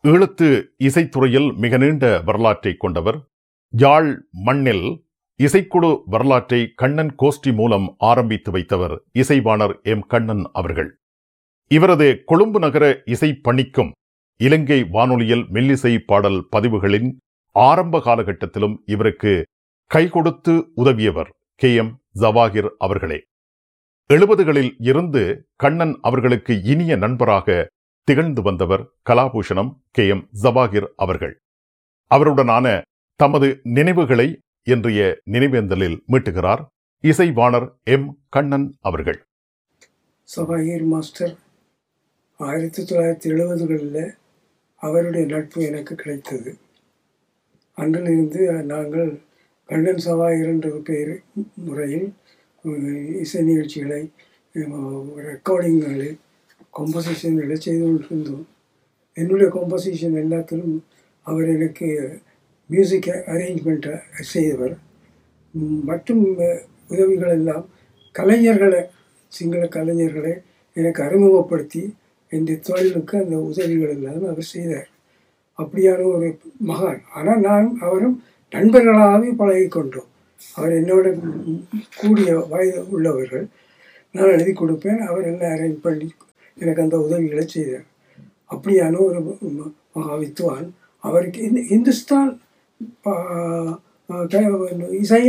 ஈழத்து இசைத்துறையில் மிக நீண்ட வரலாற்றை கொண்டவர் யாழ் மண்ணில் இசைக்குழு வரலாற்றை கண்ணன் கோஷ்டி மூலம் ஆரம்பித்து வைத்தவர் இசைவாணர் எம் கண்ணன் அவர்கள் இவரது கொழும்பு நகர இசை பணிக்கும் இலங்கை வானொலியில் மெல்லிசை பாடல் பதிவுகளின் ஆரம்ப காலகட்டத்திலும் இவருக்கு கை கொடுத்து உதவியவர் கே எம் ஜவாகிர் அவர்களே எழுபதுகளில் இருந்து கண்ணன் அவர்களுக்கு இனிய நண்பராக திகழ்ந்து வந்தவர் கலாபூஷணம் கே எம் ஜவாகிர் அவர்கள் அவருடனான தமது நினைவுகளை இன்றைய நினைவேந்தலில் மீட்டுகிறார் இசைவாணர் எம் கண்ணன் அவர்கள் சபாஹீர் மாஸ்டர் ஆயிரத்தி தொள்ளாயிரத்தி எழுபதுகளில் அவருடைய நட்பு எனக்கு கிடைத்தது அன்றிலிருந்து நாங்கள் கண்ணன் சபாஹீர் என்ற பெயர் முறையில் இசை நிகழ்ச்சிகளை ரெக்கார்டிங்களை கம்போசிஷன்களை செய்து கொண்டிருந்தோம் என்னுடைய கம்போசிஷன் எல்லாத்திலும் அவர் எனக்கு மியூசிக் அரேஞ்ச்மெண்ட்டை செய்தவர் மற்றும் உதவிகள் எல்லாம் கலைஞர்களை சிங்கள கலைஞர்களை எனக்கு அறிமுகப்படுத்தி இந்த தொழிலுக்கு அந்த உதவிகள் எல்லாம் அவர் செய்தார் அப்படியான ஒரு மகான் ஆனால் நான் அவரும் நண்பர்களாகவே பழகி கொண்டோம் அவர் என்னோட கூடிய வயது உள்ளவர்கள் நான் எழுதி கொடுப்பேன் அவர் எல்லாம் அரேஞ்ச் பண்ணி எனக்கு அந்த உதவிகளை செய்தார் அப்படியான ஒரு மகா வித்வான் அவருக்கு இந்த இந்துஸ்தான் இசையை